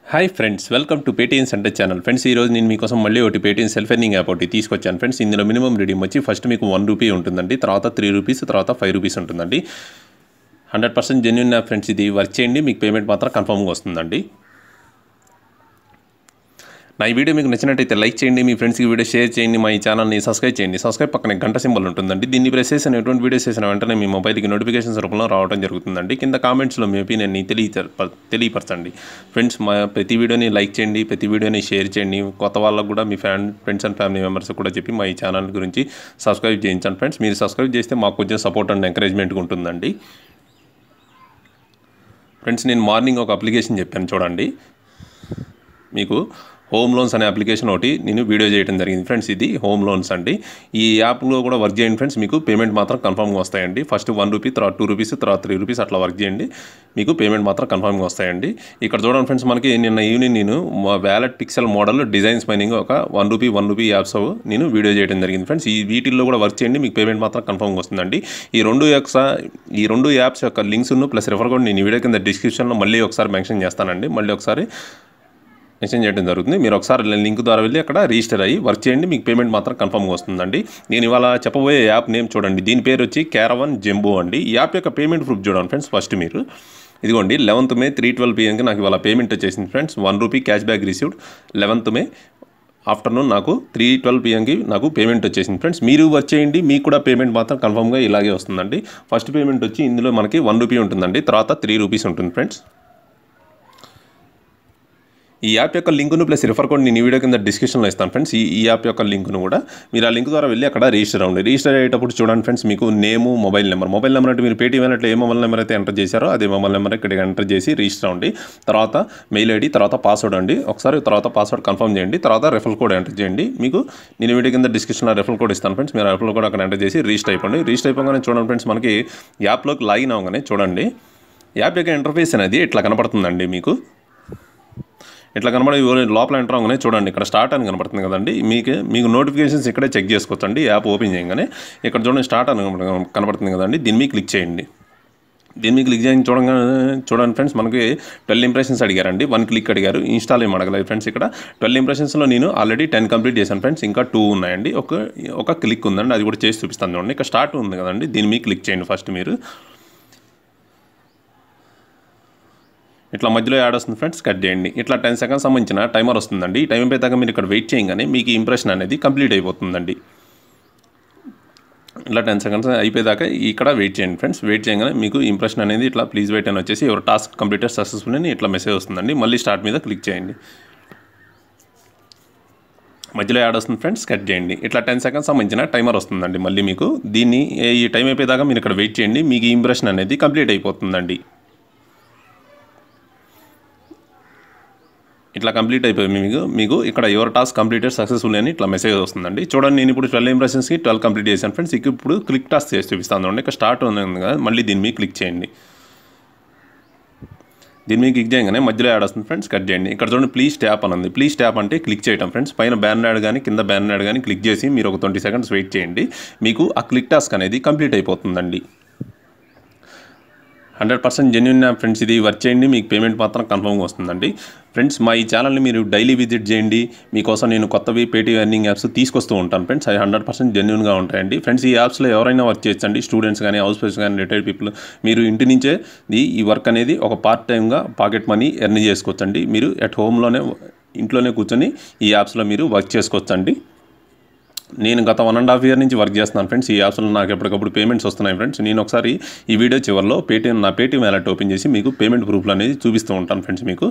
hi friends welcome to Paytm centre channel friends ఈ రోజు నేను మీకోసం మళ్ళీ ఒకటి పేటీఎం సెల్ఫ్ ఎర్నింగ్ యాప్ ఒకటి తీసుకొచ్చాను ఫ్రెండ్స్ ఇందులో మినిమం రీడింగ్ వచ్చి ఫస్ట్ మీకు వన్ రూపీ ఉంటుందండి తర్వాత త్రీ రూపీస్ తర్వాత ఫైవ్ రూపీస్ ఉంటుందండి hundred percent genuine app friends ఇది వర్క్ చేయండి మీకు పేమెంట్ మాత్రం కన్ఫర్మ్గా వస్తుందండి నా ఈ వీడియో మీకు నచ్చినట్టయితే లైక్ చేయండి మీ ఫ్రెండ్స్కి వీడియో షేర్ చేయండి మా ఈ ఛానల్ని సబ్స్క్రైబ్ చేయండి సబ్స్క్రైబ్ పక్కన గంట సింబల్ ఉంటుందండి దీన్ని ప్రెస్ చేసిన ఎటువంటి వీడియోస్ చేసిన వెంటనే మీ మొబైల్కి నోటిఫికేషన్స్ రూపంలో రావడం జరుగుతుందండి కింద కామెంట్స్లో మీ ఒపీనియన్ని తెలియ తెలియపరచండి ఫ్రెండ్స్ మా ప్రతి వీడియోని లైక్ చేయండి ప్రతి వీడియోని షేర్ చేయండి కొత్త వాళ్ళకు కూడా మీ fan friends and family members కూడా చెప్పి మా ఈ ఛానల్ గురించి సబ్స్క్రైబ్ చేయించండి ఫ్రెండ్స్ మీరు సబ్స్క్రైబ్ చేస్తే మాకు కొంచెం సపోర్ట్ అండ్ ఎంకరేజ్మెంట్గా ఉంటుందండి ఫ్రెండ్స్ నేను మార్నింగ్ ఒక అప్లికేషన్ చెప్పాను చూడండి మీకు హోమ్ లోన్స్ అనే అప్లికేషన్ ఒకటి నేను వీడియో చేయడం జరిగింది ఫ్రెండ్స్ ఇది హోమ్ లోన్స్ అండి ఈ యాప్లో కూడా వర్క్ చేయండి ఫ్రెండ్స్ మీకు పేమెంట్ మాత్రం కన్ఫర్మ్గా వస్తాయండి ఫస్ట్ వన్ రూపీ తర్వాత టూ రూపీస్ తర్వాత త్రీ రూపీస్ అట్లా వర్క్ చేయండి మీకు పేమెంట్ మాత్రం కన్ఫర్మ్గా వస్తాయండి ఇక్కడ చూడండి ఫ్రెండ్స్ మనకి నిన్న ఈవినింగ్ నేను మా wallet pixel model designs mining ఒక one rupee one rupee apps నేను వీడియో చేయడం జరిగింది ఫ్రెండ్స్ ఈ వీటిల్లో కూడా వర్క్ చేయండి మీకు పేమెంట్ మాత్రం కన్ఫర్మ్గా వస్తుందండి ఈ రెండు యొక్క ఈ రెండు యాప్స్ యొక్క లింక్స్ ప్లస్ రెఫర్ కూడా నేను ఈ వీడియో కింద డిస్క్రిప్షన్లో మళ్ళీ ఒకసారి మెన్షన్ చేస్తానండి మళ్ళీ ఒకసారి మెన్షన్ చేయడం జరుగుతుంది మీరు ఒకసారి లింక్ ద్వారా వెళ్ళి అక్కడ రిజిస్టర్ అయ్యి వర్క్ చేయండి మీకు పేమెంట్ మాత్రం కన్ఫర్మ్గా వస్తుందండి నేను ఇవాళ చెప్పబోయే యాప్ నేమ్ చూడండి దీని పేరు వచ్చి క్యారవన్ జంబో అండి ఈ యాప్ యొక్క పేమెంట్ ప్రూఫ్ చూడండి ఫ్రెండ్స్ ఫస్ట్ మీరు ఇదిగోండి లెవెంత్ మే త్రీ ట్వెల్వ్ పిఎంకి నాకు ఇవాళ పేమెంట్ వచ్చేసింది friends one rupee cash back received eleventh May afternoon నాకు త్రీ ట్వెల్వ్ పిఎంకి నాకు పేమెంట్ వచ్చేసింది ఫ్రెండ్స్ మీరు వర్క్ చేయండి మీకు కూడా పేమెంట్ మాత్రం కన్ఫర్మ్గా ఇలాగే వస్తుందండి ఫస్ట్ పేమెంట్ వచ్చి ఇందులో మనకి వన్ రూపీ ఉంటుందండి తర్వాత త్రీ రూపీస్ ఉంటుంది ఫ్రెండ్స్ ఈ యాప్ యొక్క లింకును ప్లస్ రిఫర్ కోడ్ నేను ఈ వీడియో కింద డిస్క్రిప్షన్లో ఇస్తాను ఫ్రెండ్స్ ఈ ఈ యాప్ యొక్క లింకును కూడా మీరు ఆ లింక్ ద్వారా వెళ్ళి అక్కడ రిజిస్టర్ అవ్వండి రిజిస్టర్ అయ్యేటప్పుడు చూడండి ఫ్రెండ్స్ మీకు name mobile number mobile number అంటే మీరు పేటీఎం అన్నట్లు ఏ మొబైల్ నెంబర్ అయితే ఎంటర్ చేశారో అదే మొబైల్ నెంబర్ ఇక్కడ ఎంటర్ చేసి రిజిస్టర్ అవ్వండి తర్వాత మెయిల్ ఐడి తర్వాత పాస్వర్డ్ అండి ఒకసారి తర్వాత పాస్వర్డ్ కన్ఫర్మ్ చేయండి తర్వాత రెఫల్ కోడ్ ఎంటర్ చేయండి మీకు నేను వీడియో కింద డిస్క్రిప్షన్లో రెఫల్ కోడ్ ఇస్తాను ఫ్రెండ్స్ మీరు రెఫల్ కోడ్ అక్కడ ఎంటర్ చేసి రిజిస్టర్ అయిపోండి రిజిస్టర్ అయిపోగానే చూడండి ఫ్రెండ్స్ మనకి యాప్లోకి లాగిన్ అవ్వగానే చూడండి యాప్ యొక్క ఇంటర్ఫేస్ అనేది ఇట్లా కనపడుతుందండి మీకు ఇట్లా కనబడే లోపల ఎంటర్ అవగానే చూడండి ఇక్కడ స్టార్ట్ అని కనబడుతుంది కదండి మీకు మీకు నోటిఫికేషన్స్ ఇక్కడే చెక్ చేసుకోవచ్చండి యాప్ ఓపెన్ చేయగానే ఇక్కడ చూడండి స్టార్ట్ అని కనబడుతుంది కదండి దీని మీద క్లిక్ చేయండి దీని మీద క్లిక్ చేయండి చూడంగానే చూడండి ఫ్రెండ్స్ మనకి ట్వెల్వ్ ఇంప్రెషన్స్ అడిగారండి వన్ క్లిక్ అడిగారు ఇన్స్టాల్ ఏం అడగలేదు ఫ్రెండ్స్ ఇక్కడ ట్వెల్వ్ ఇంప్రెషన్స్లో నేను ఆల్రెడీ టెన్ కంప్లీట్ చేశాను ఫ్రెండ్స్ ఇంకా టూ ఉన్నాయండి ఒక ఒక క్లిక్ ఉందండి అది కూడా చేసి చూపిస్తాను చూడండి ఇక్కడ స్టార్ట్ ఉంది కదండి దీని మీద క్లిక్ చేయండి ఫస్ట్ మీరు ఇట్లా మధ్యలో యాడ్ వస్తుంది ఫ్రెండ్స్ కట్ చేయండి ఇట్లా టెన్ సెకండ్స్ సంబంధించిన టైమర్ వస్తుందండి ఈ టైం అయిపోయాక మీరు ఇక్కడ వెయిట్ చేయగానే మీకు ఇంప్రెషన్ అనేది కంప్లీట్ అయిపోతుందండి ఇట్లా టెన్ సెకండ్స్ అయిపోయేదాకా ఇక్కడ వెయిట్ చేయండి ఫ్రెండ్స్ వెయిట్ చేయగానే మీకు ఇంప్రెషన్ అనేది ఇట్లా ప్లీజ్ వెయిట్ అని వచ్చేసి ఎవరు టాస్క్ కంప్లీటెడ్ సక్సెస్ఫుల్ అని ఇట్లా మెసేజ్ వస్తుందండి మళ్ళీ స్టార్ట్ మీద క్లిక్ చేయండి మధ్యలో యాడ్ వస్తుంది ఫ్రెండ్స్ కట్ చేయండి ఇట్లా టెన్ సెకండ్స్ సంబంధించిన టైమర్ వస్తుందండి మళ్ళీ మీకు దీన్ని ఈ టైం అయిపోయేదాకా మీరు ఇక్కడ వెయిట్ చేయండి మీకు ఈ ఇంప్రెషన్ అనేది కంప్లీట్ అయిపోతుందండి ఇట్లా కంప్లీట్ అయిపోయింది మీకు మీకు ఇక్కడ యువర్ టాస్క్ కంప్లీటెడ్ సక్సెస్ఫుల్ అని ఇట్లా మెసేజ్ వస్తుందండి చూడండి నేను ఇప్పుడు ట్వెల్వ్ ఇంప్రెషన్స్కి ట్వెల్వ్ కంప్లీట్ చేశాను ఫ్రెండ్స్ ఇక ఇప్పుడు క్లిక్ టాస్క్ చేసి చూపిస్తాను చూడండి ఇక్కడ స్టార్ట్ ఉంది కదా మళ్ళీ దీని మీద క్లిక్ చేయండి దీని మీద క్లిక్ చేయగానే మధ్యలో యాడ్ వస్తుంది ఫ్రెండ్స్ కట్ చేయండి ఇక్కడ చూడండి ప్లీజ్ ట్యాప్ అని ఉంది ప్లీజ్ ట్యాప్ అంటే క్లిక్ చేయటం ఫ్రెండ్స్ పైన బ్యాన్ యాడ్ కానీ కింద బ్యాన్ యాడ్ కానీ క్లిక్ చేసి మీరు ఒక ట్వంటీ సెకండ్స్ వెయిట్ చేయండి మీకు ఆ క్లిక్ టాస్క్ అనేది కంప్లీట్ అయిపోతుందండి hundred percent genuine app friends ఇది వర్క్ చేయండి మీకు పేమెంట్ మాత్రం కన్ఫర్మ్గా వస్తుందండి ఫ్రెండ్స్ మా ఈ ఛానల్ని మీరు డైలీ విజిట్ చేయండి మీకోసం నేను కొత్తవి పేటీ ఎర్నింగ్ యాప్స్ తీసుకొస్తూ ఉంటాను ఫ్రెండ్స్ అవి హండ్రెడ్ పర్సెంట్ జెన్యున్గా ఉంటాయండి ఫ్రెండ్స్ ఈ యాప్స్లో ఎవరైనా వర్క్ చేయొచ్చండి స్టూడెంట్స్ కానీ హౌస్ వైఫ్స్ కానీ రిటైర్డ్ పీపుల్ మీరు ఇంటి నుంచే ఈ ఈ వర్క్ అనేది ఒక పార్ట్ టైమ్గా పాకెట్ మనీ ఎర్న్ చేసుకోవచ్చండి మీరు అట్ హోమ్లోనే ఇంట్లోనే కూర్చొని ఈ యాప్స్లో మీరు వర్క్ చేసుకోవచ్చండి నేను గత వన్ అండ్ హాఫ్ ఇయర్ నుంచి వర్క్ చేస్తున్నాను ఫ్రెండ్స్ ఈ యాప్స్లో నాకు ఎప్పటికప్పుడు పేమెంట్స్ వస్తున్నాయి ఫ్రెండ్స్ నేను ఒకసారి ఈ వీడియో చివరిలో పేటీఎం నా పేటీఎం వ్యాలెట్ ఓపెన్ చేసి మీకు పేమెంట్ ప్రూఫ్లు అనేది చూపిస్తూ ఉంటాను ఫ్రెండ్స్ మీకు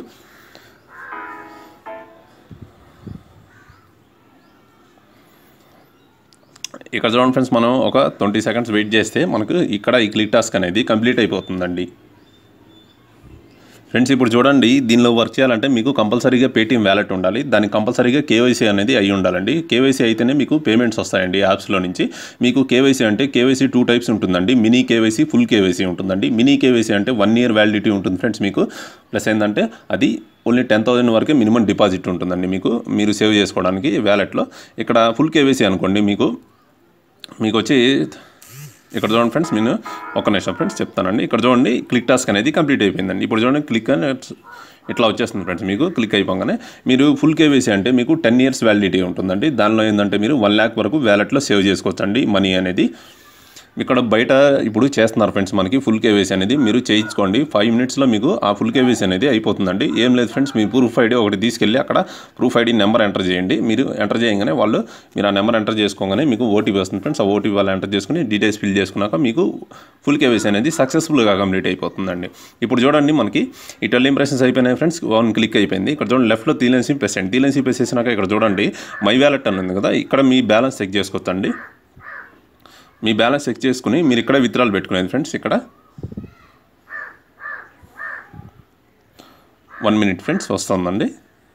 ఇక్కడ చూడండి ఫ్రెండ్స్ మనం ఒక ట్వంటీ సెకండ్స్ వెయిట్ చేస్తే మనకు ఇక్కడ ఈ క్లిక్ టాస్క్ అనేది కంప్లీట్ అయిపోతుందండి ఫ్రెండ్స్ ఇప్పుడు చూడండి దీనిలో వర్క్ చేయాలంటే మీకు కంపల్సరీగా పేటీఎం వ్యాలెట్ ఉండాలి దానికి కంపల్సరీగా కేవైసీ అనేది అయి ఉండాలండి కేవైసీ అయితేనే మీకు పేమెంట్స్ వస్తాయండి యాప్స్లో నుంచి మీకు కేవైసీ అంటే కేవైసీ టూ టైప్స్ ఉంటుందండి మినీ కేవైసీ ఫుల్ కేవైసీ ఉంటుందండి మినీ కేవైసీ అంటే వన్ ఇయర్ వ్యాలిడిటీ ఉంటుంది ఫ్రెండ్స్ మీకు ప్లస్ ఏంటంటే అది ఓన్లీ టెన్ థౌసండ్ వరకే మినిమం డిపాజిట్ ఉంటుందండి మీకు మీరు సేవ్ చేసుకోవడానికి వ్యాలెట్లో ఇక్కడ ఫుల్ కేవైసీ అనుకోండి మీకు మీకు వచ్చి ఇక్కడ చూడండి ఫ్రెండ్స్ నేను ఒక నిమిషం ఫ్రెండ్స్ చెప్తానండి ఇక్కడ చూడండి క్లిక్ టాస్క్ అనేది కంప్లీట్ అయిపోయిందండి ఇప్పుడు చూడండి క్లిక్ అని ఇట్లా వచ్చేస్తుంది ఫ్రెండ్స్ మీకు క్లిక్ అయిపోగానే మీరు ఫుల్ కేవైసీ అంటే మీకు టెన్ ఇయర్స్ వ్యాలిడిటీ ఉంటుందండి దానిలో ఏంటంటే మీరు వన్ ల్యాక్ వరకు వ్యాలెట్లో సేవ్ చేసుకోవచ్చండి మనీ అనేది ఇక్కడ బయట ఇప్పుడు చేస్తున్నారు ఫ్రెండ్స్ మనకి ఫుల్ కేవైసీ అనేది మీరు చేయించుకోండి ఫైవ్ మినిట్స్లో మీకు ఆ ఫుల్ కేవైసీ అనేది అయిపోతుందండి ఏం లేదు ఫ్రెండ్స్ మీ ప్రూఫ్ ఐడి ఒకటి తీసుకెళ్ళి అక్కడ ప్రూఫ్ ఐడి నెంబర్ ఎంటర్ చేయండి మీరు ఎంటర్ చేయగానే వాళ్ళు మీరు ఆ నెంబర్ ఎంటర్ చేసుకోగానే మీకు ఓటీపీ వస్తుంది ఫ్రెండ్స్ ఆ ఓటీపీ వాళ్ళు ఎంటర్ చేసుకుని డీటెయిల్స్ ఫిల్ చేసుకున్నాక మీకు ఫుల్ కేవైసీ అనేది సక్సెస్ఫుల్గా కంప్లీట్ అయిపోతుందండి ఇప్పుడు చూడండి మనకి ఈ ట్వెల్వ్ ఇంప్రెషన్స్ అయిపోయినాయి ఫ్రెండ్స్ వన్ క్లిక్ అయిపోయింది ఇక్కడ చూడండి లెఫ్ట్లో తీలెన్సీ పెసెంట్ తీలెన్సీ చేసినాక ఇక్కడ చూడండి మై వ్యాలెట్ అని ఉంది కదా ఇక్కడ మీ బ్యాలెన్స్ చెక్ చేసుకోవచ్చండి మీ బ్యాలెన్స్ చెక్ చేసుకుని మీరు ఇక్కడ విత్డ్రాల్ పెట్టుకునేది ఫ్రెండ్స్ ఇక్కడ వన్ మినిట్ ఫ్రెండ్స్ వస్తుందండి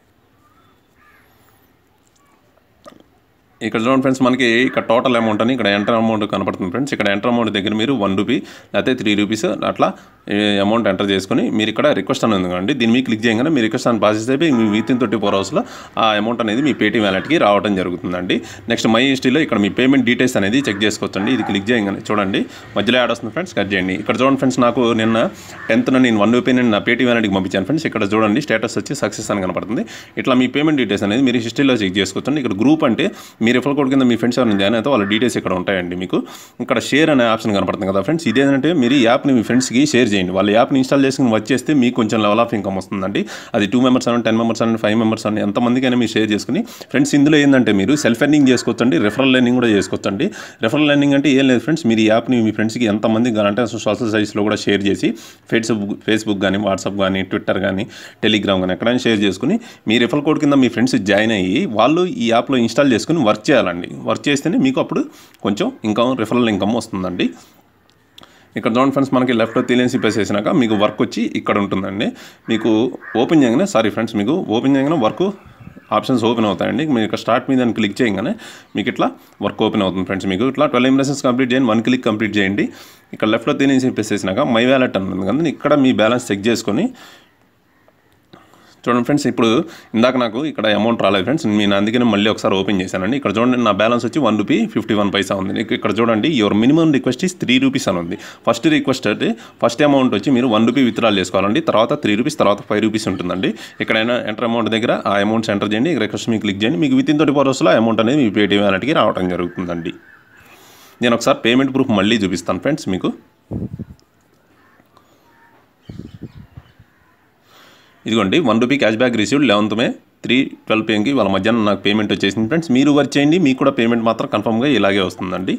ఇక్కడ చూడండి ఫ్రెండ్స్ మనకి ఇక్కడ టోటల్ అమౌంట్ అని ఇక్కడ ఎంటర్ అమౌంట్ కనపడుతుంది ఫ్రెండ్స్ ఇక్కడ ఎంటర్ అమౌంట్ దగ్గర మీరు వన్ రూపీ లేకపోతే త్రీ రూపీస్ అట్లా అమౌంట్ ఎంటర్ చేసుకుని మీరు ఇక్కడ రిక్వెస్ట్ అని ఉంది కదండి దీని మీద క్లిక్ చేయగానే మీ రిక్వెస్ట్ అని ప్రాసెస్ అయిపోయి మీ విత్ ఇన్ థర్టీ ఫోర్ అవర్స్లో ఆ అమౌంట్ అనేది మీ పేటీఎం వ్యాలెట్కి రావడం జరుగుతుందండి నెక్స్ట్ మై హిస్టరీలో ఇక్కడ మీ పేమెంట్ డీటెయిల్స్ అనేది చెక్ చేసుకోవచ్చండి ఇది క్లిక్ చేయగానే చూడండి మధ్యలో యాడ్ వస్తుంది ఫ్రెండ్స్ కట్ చేయండి ఇక్కడ చూడండి ఫ్రెండ్స్ నాకు నిన్న టెన్త్న నేను వన్ రూపీ నేను నా పేటీఎం వ్యాలెట్కి పంపించాను ఫ్రెండ్స్ ఇక్కడ చూడండి స్టేటస్ వచ్చి సక్సెస్ అని కనపడుతుంది ఇట్లా మీ పేమెంట్ డీటెయిల్స్ అనేది మీరు హిస్టరీలో చెక్ చేసుకోవచ్చండి ఇక్కడ గ్రూప్ అంటే మీ రిఫర్ కోడ్ కింద మీ ఫ్రెండ్స్ ఎవరైనా జాయిన్ అయితే వాళ్ళ డీటెయిల్స్ ఇక్కడ ఉంటాయండి మీకు ఇక్కడ షేర్ అనే ఆప్షన్ కనపడుతుంది కదా ఫ్రెండ్స్ ఇదేంటంటే మీరు ఈ యాప్ని మీ ఫ్రెండ్స్కి షేర్ చేయండి వాళ్ళ యాప్ని ఇన్స్టాల్ చేసుకుని వచ్చేస్తే మీకు కొంచెం లెవెల్ ఆఫ్ ఇన్కమ్ వస్తుందండి అది టూ మెంబర్స్ అని టెన్ మెంబర్స్ అని ఫైవ్ మెంబర్స్ అని ఎంతమందికైనా మీరు షేర్ చేసుకుని ఫ్రెండ్స్ ఇందులో ఏంటంటే మీరు సెల్ఫ్ ఎర్నింగ్ చేసుకోవచ్చండి రెఫరల్ లెర్నింగ్ కూడా చేసుకోవచ్చండి రెఫరల్ లెర్నింగ్ అంటే ఏం లేదు ఫ్రెండ్స్ మీరు ఈ యాప్ని మీ ఫ్రెండ్స్కి ఎంతమంది అంటే సోషల్ సైట్స్లో కూడా షేర్ చేసి ఫేస్బుక్ ఫేస్బుక్ కానీ వాట్సాప్ కానీ ట్విట్టర్ కానీ టెలిగ్రామ్ కానీ ఎక్కడైనా షేర్ చేసుకుని మీ రిఫరల్ కోడ్ కింద మీ ఫ్రెండ్స్ జాయిన్ అయ్యి వాళ్ళు ఈ యాప్లో ఇన్స్టాల్ చేసుకుని వర్క్ చేయాలండి వర్క్ చేస్తేనే మీకు అప్పుడు కొంచెం ఇన్కమ్ రిఫరల్ ఇన్కమ్ వస్తుందండి ఇక్కడ చూడండి ఫ్రెండ్స్ మనకి లెఫ్ట్లో తెలియన్సీ ప్రెస్ చేసినాక మీకు వర్క్ వచ్చి ఇక్కడ ఉంటుందండి మీకు ఓపెన్ చేయగానే సారీ ఫ్రెండ్స్ మీకు ఓపెన్ చేయగానే వర్క్ ఆప్షన్స్ ఓపెన్ అవుతాయండి మీరు ఇక్కడ స్టార్ట్ మీద క్లిక్ చేయగానే మీకు ఇట్లా వర్క్ ఓపెన్ అవుతుంది ఫ్రెండ్స్ మీకు ఇట్లా ట్వెల్వ్ ఇంప్రెషన్స్ కంప్లీట్ చేయండి వన్ క్లిక్ కంప్లీట్ చేయండి ఇక్కడ లెఫ్ట్లో తెలియన్సీ ప్రెస్ చేసినాక మై వ్యాలెట్ అని ఉంది కదా ఇక్కడ మీ బ్యాలెన్స్ చెక్ చేసుకొని చూడండి ఫ్రెండ్స్ ఇప్పుడు ఇందాక నాకు ఇక్కడ అమౌంట్ రాలేదు ఫ్రెండ్స్ నేను అందుకనే మళ్ళీ ఒకసారి ఓపెన్ చేశానండి ఇక్కడ చూడండి నా బ్యాలెన్స్ వచ్చి one rupee fifty one paisa ఉంది ఇక- ఇక్కడ చూడండి your minimum request is three rupees అని ఉంది ఫస్ట్ రిక్వెస్ట్ అంటే ఫస్ట్ అమౌంట్ వచ్చి మీరు వన్ రూపీ విత్డ్రాల్ చేసుకోవాలండి తర్వాత త్రీ రూపీస్ తర్వాత ఫైవ్ రూపీస్ ఉంటుందండి ఎక్కడైనా ఎంటర్ అమౌంట్ దగ్గర ఆ అమౌంట్స్ ఎంటర్ చేయండి రిక్వెస్ట్ మీకు క్లిక్ చేయండి మీకు విత్ ఇన్ థర్టీ ఫోర్ అవర్స్లో అమౌంట్ అనేది మీ పేటీఎం వ్యాలెట్కి రావడం జరుగుతుందండి నేను ఒకసారి పేమెంట్ ప్రూఫ్ మళ్ళీ చూపిస్తాను ఫ్రెండ్స్ మీకు ఇదిగోండి one rupee cash back received eleventh May three twelve పిఎంకి వాళ్ళ మధ్యాహ్నం నాకు పేమెంట్ వచ్చేసింది ఫ్రెండ్స్ మీరు వర్క్ చేయండి మీకు కూడా పేమెంట్ మాత్రం కన్ఫర్మ్గా ఇలాగే వస్తుందండి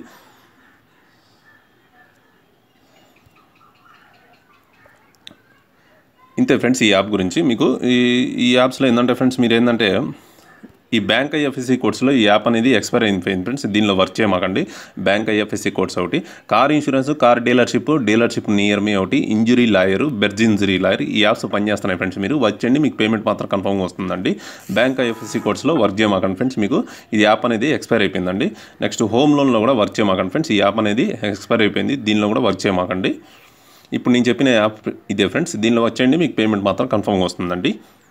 ఇంతే ఫ్రెండ్స్ ఈ యాప్ గురించి మీకు ఈ ఈ యాప్స్లో ఏంటంటే ఫ్రెండ్స్ మీరు ఏంటంటే ఈ బ్యాంక్ ఐఎఫ్ఎస్సి కోడ్స్లో ఈ యాప్ అనేది ఎక్స్పైర్ అయిపోయింది ఫ్రెండ్స్ దీనిలో వర్క్ చేయమాకండి బ్యాంక్ ఐఎఫ్ఎస్సి కోడ్స్ ఒకటి car insurance car dealership dealership near మీ ఒకటి ఇంజురీ లాయర్ బెర్జ్ ఇంజరీ లాయర్ ఈ యాప్స్ పనిచేస్తున్నాయి ఫ్రెండ్స్ మీరు వర్క్ చేయండి మీకు పేమెంట్ మాత్రం కన్ఫర్మ్గా వస్తుందండి బ్యాంక్ ఐఎఫ్ఎస్సి కోడ్స్లో వర్క్ చేయమాకండి ఫ్రెండ్స్ మీకు ఈ యాప్ అనేది ఎక్స్పైర్ అయిపోయిందండి నెక్స్ట్ హోమ్ లోన్లో కూడా వర్క్ చేయమాకండి ఫ్రెండ్స్ ఈ యాప్ అనేది ఎక్స్పైర్ అయిపోయింది దీనిలో కూడా వర్క్ చేయమాకండి ఇప్పుడు నేను చెప్పిన యాప్ ఇదే ఫ్రెండ్స్ దీనిలో వచ్చేయండి మీకు పేమెంట్ మాత్రం కన్ఫర్మ్గా వస్తుందండి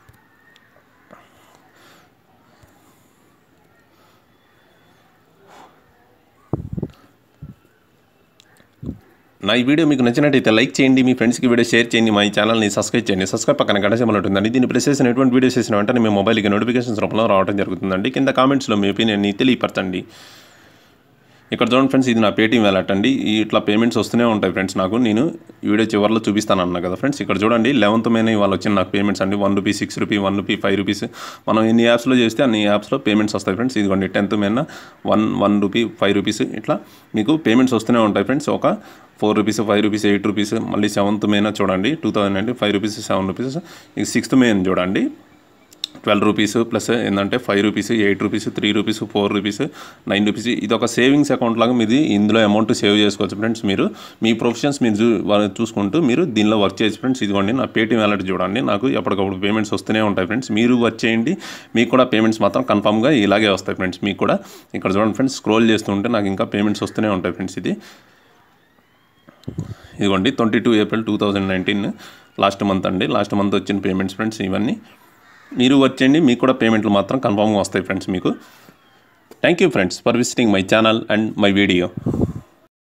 నా ఈ వీడియో మీకు నచ్చినట్టయితే లైక్ చేయండి మీ ఫ్రెండ్స్కి వీడియో షేర్ చేయండి మా ఈ ఛానల్ని సబ్స్క్రైబ్ చేయండి సబ్స్క్రైబ్ పక్కన గంట సింబల్ ఉంటుందండి దీన్ని ప్రెస్ చేసిన ఎటువంటి వీడియోస్ చేసిన వెంటనే మీ మొబైల్కి నోటిఫికేషన్స్ రూపంలో రావడం జరుగుతుందండి కింద కామెంట్స్లో మీ ఒపీనియన్ని తెలియపరచండి ఇక్కడ చూడండి ఫ్రెండ్స్ ఇది నా పేటీఎం వ్యాలెట్ అండి ఈ ఇట్లా పేమెంట్స్ వస్తూనే ఉంటాయి ఫ్రెండ్స్ నాకు నేను ఈ వీడియో చివరిలో చూపిస్తాను అన్నా కదా ఫ్రెండ్స్ ఇక్కడ చూడండి లెవెన్త్ మేనే వాళ్ళు వచ్చిన నాకు పేమెంట్స్ అండి one rupee six rupee one rupee five rupees మనం ఎన్ని యాప్స్లో చేస్తే అన్ని యాప్స్లో పేమెంట్స్ వస్తాయి ఫ్రెండ్స్ ఇదిగోండి టెన్త్ మేన one one rupee five rupees ఇట్లా మీకు పేమెంట్స్ వస్తూనే ఉంటాయి ఫ్రెండ్స్ ఒక four rupees five rupees eight rupees మళ్ళీ సెవెంత్ మేన చూడండి two thousand nineteen five rupees seven rupees ఇక సిక్స్త్ మేన్ చూడండి ట్వెల్వ్ రూపీస్ ప్లస్ ఏంటంటే five rupees eight rupees three rupees four rupees nine rupees ఇది ఒక సేవింగ్స్ అకౌంట్ లాగా మీది ఇందులో అమౌంట్ సేవ్ చేసుకోవచ్చు ఫ్రెండ్స్ మీరు మీ ప్రొఫెషన్స్ మీరు చూ వాళ్ళని చూసుకుంటూ మీరు దీనిలో వర్క్ చేయొచ్చు ఫ్రెండ్స్ ఇదిగోండి నా పేటీఎం వ్యాలెట్ చూడండి నాకు ఎప్పటికప్పుడు పేమెంట్స్ వస్తూనే ఉంటాయి ఫ్రెండ్స్ మీరు వర్క్ చేయండి మీకు కూడా పేమెంట్స్ మాత్రం కన్ఫామ్గా ఇలాగే వస్తాయి ఫ్రెండ్స్ మీకు కూడా ఇక్కడ చూడండి ఫ్రెండ్స్ స్క్రోల్ చేస్తుంటే నాకు ఇంకా పేమెంట్స్ వస్తూనే ఉంటాయి ఫ్రెండ్స్ ఇది ఇదిగోండి twenty two April two thousand nineteen last month అండి లాస్ట్ మంత్ వచ్చిన పేమెంట్స్ ఫ్రెండ్స్ ఇవన్నీ మీరు వచ్చేయండి మీకు కూడా పేమెంట్లు మాత్రం కన్ఫామ్గా వస్తాయి ఫ్రెండ్స్ మీకు thank you friends for visiting my channel and my video